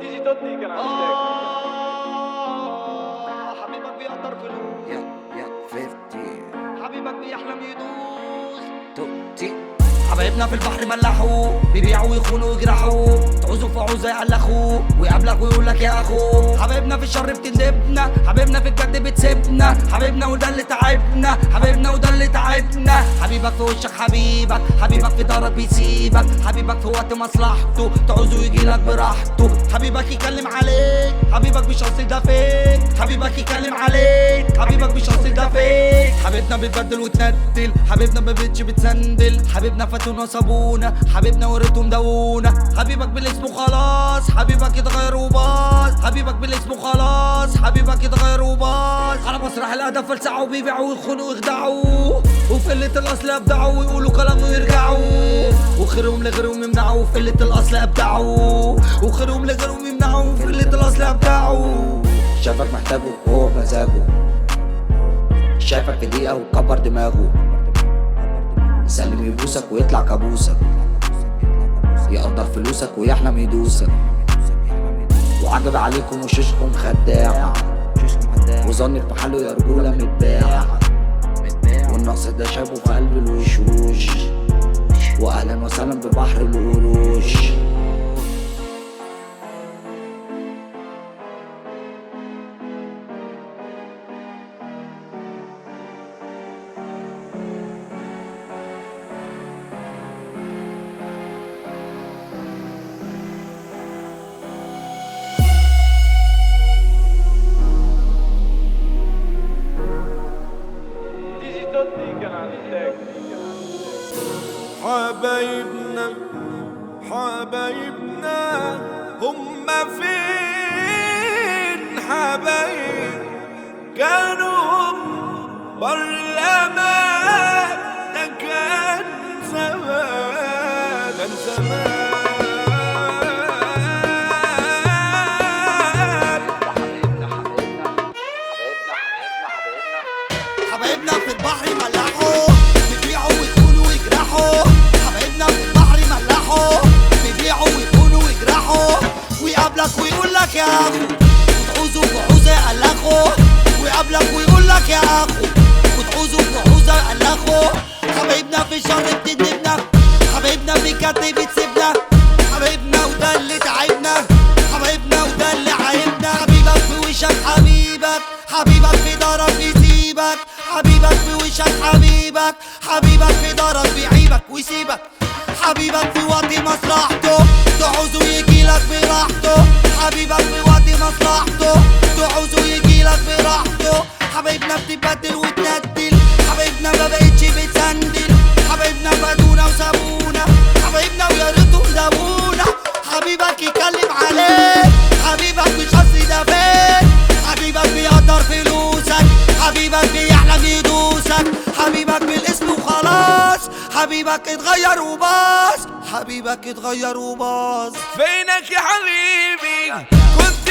تودي كان عندك آه حبيبك بيقدر فلوس يا يا 50 حبيبك بيحلم يدوس توتي حبايبنا في البحر ملحوا بيبيعوا ويخونوا ويجرحوا تعوزوا في عوزة يقلخوا ويقابلك ويقول لك يا اخو حبايبنا في الشر بتندبنا حبايبنا في الجد بتسيبنا حبايبنا وده اللي تعبنا حبايبنا وده اللي تعبنا حبيبك في وشك حبيبك حبيبك في دارك بيسيبك حبيبك في وقت مصلحته تعوزه يجي لك براحته حبيبك يكلم عليك حبيبك مش قصدي ده فيك حبيبك يكلم عليك حبيبك مش قصدي ده فيك حبيبنا بتبدل وتندل حبيبنا ما بقتش بتسندل حبيبنا فاتونا صابونا حبيبنا وريتهم دونا حبيبك بالاسم وخلاص حبيبك يتغير وباظ حبيبك بالاسم وخلاص حبيبك يتغير وباظ على مسرح الهدف فلسعوا وبيبيعوا ويخونوا ويخدعوا وفي قلة الأصل يبدعوا ويقولوا كلام ويرجعوا وخيرهم لغيرهم يمنعوا وفي قلة الأصل يبدعوا وخيرهم لغيرهم يمنعوا وفي قلة الأصل يبدعوا شافك محتاجه وهو بمزاجه شايفك في دقيقة وكبر دماغه يسلم يبوسك ويطلع كابوسك يقدر فلوسك ويحلم يدوسك وعجب عليكم وشوشكم خداع وظنك في حاله يا رجولة متباع والنقص ده شابه في قلب الوشوش واهلا وسهلا ببحر القروش تيجي تودي كان عندك حبايبنا حبايبنا هم فين حبايب كانوا برلمان ده كان زمان كان زمان حبايبنا في البحر ملحوا بيبيعوا ويخونوا ويجرحوا حبايبنا في البحر ملحوا بيبيعوا ويخونوا ويجرحوا ويقابلك ويقول لك يا اخو وتعوزوا في حوزه يقلخوا ويقابلك ويقول لك يا اخو وتعوزوا في حوزه يقلخوا حبايبنا في الشر بتندبنا حبايبنا في الجد بتسيبنا حبايبنا وده اللي تعبنا حبايبنا وده اللي عايبنا حبيبك في وشك حبيبك حبيبك في دارك يسيبك حبيبك في وشك حبيبك حبيبك في دارك بيعيبك ويسيبك حبيبك في وقت مصلحته تعوزه يجيلك براحته حبيبك في وقت مصلحته تعوزه يجيلك براحته حبايبنا بتبدل وتندل حبايبنا ما بقتش بتسندل حبايبنا فادونا وسابونا حبايبنا ويا ريتهم سابونا حبيبك يكلم عليك حبيبك مش قصدي ده فين حبيبك بيقدر فلوسك حبيبك بيحلم يدوسك حبيبك بالاسم وخلاص حبيبك اتغير وباظ حبيبك اتغير وباظ فينك يا حبيبي كنت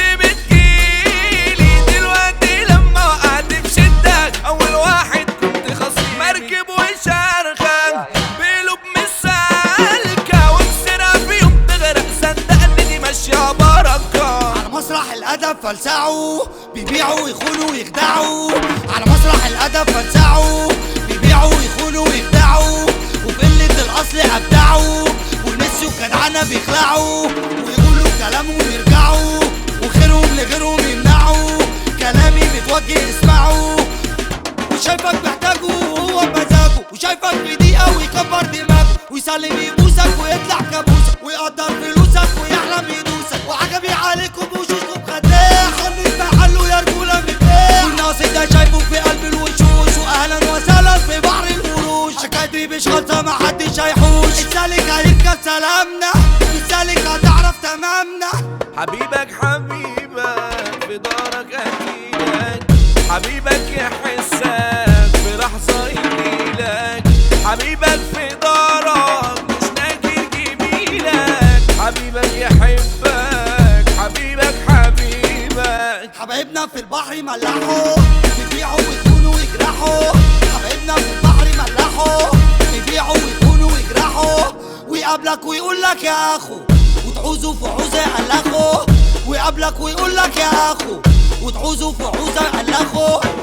بتجيلي دلوقتي لما وقعت في شدك اول واحد كنت خصيم مركب وشارخة بقلوب مش سالكة وبسرعة في يوم تغرق صدقني دي ماشية بركة على مسرح الادب فلسعوا بيبيعوا ويخونوا ويخدعوا على مسرح الادب فلسعوا بيبيعوا ويخونوا ويخدعوا وفي قلة الاصل ابدعوا ونسيوا الجدعنة بيخلعوا ويقولوا كلامهم يرجعوا وخيرهم لغيرهم يمنعوا كلامي متوجه اسمعوا وشايفك محتاجه وهو بمزاجه وشايفك في دقيقة ويكبر دماغه ويسلم يبوسك ويطلع كابوسك ويقدر فلوسك ويحلم يدوسك وعجبي عليكم وشوشكم خداع خلي محله يا رجولة من البيع والناصر ده شايفه في قلب الوشوش واهلا وسهلا في بحر القروش حكايتي مش خالصة محدش هيحوش السالك هيركب سلامنا السالك هتعرف تمامنا حبيبك حبيبك في دارك اكيدك حبيبك يحسك في لحظة يجيلك حبيبك في دارك مش ناكر جميلك حبيبك يحبك حبيبك حبيبك حبايبنا في البحر ملحوا بيبيعوا ويخونوا ويجرحوا حبايبنا في البحر ملحوا بيبيعوا ويخونوا ويجرحوا ويقابلك ويقول لك يا اخو وتعوزوا في عوزة يقلخوا ويقابلك ويقول لك يا اخو وتعوزه في عوزه يقلخه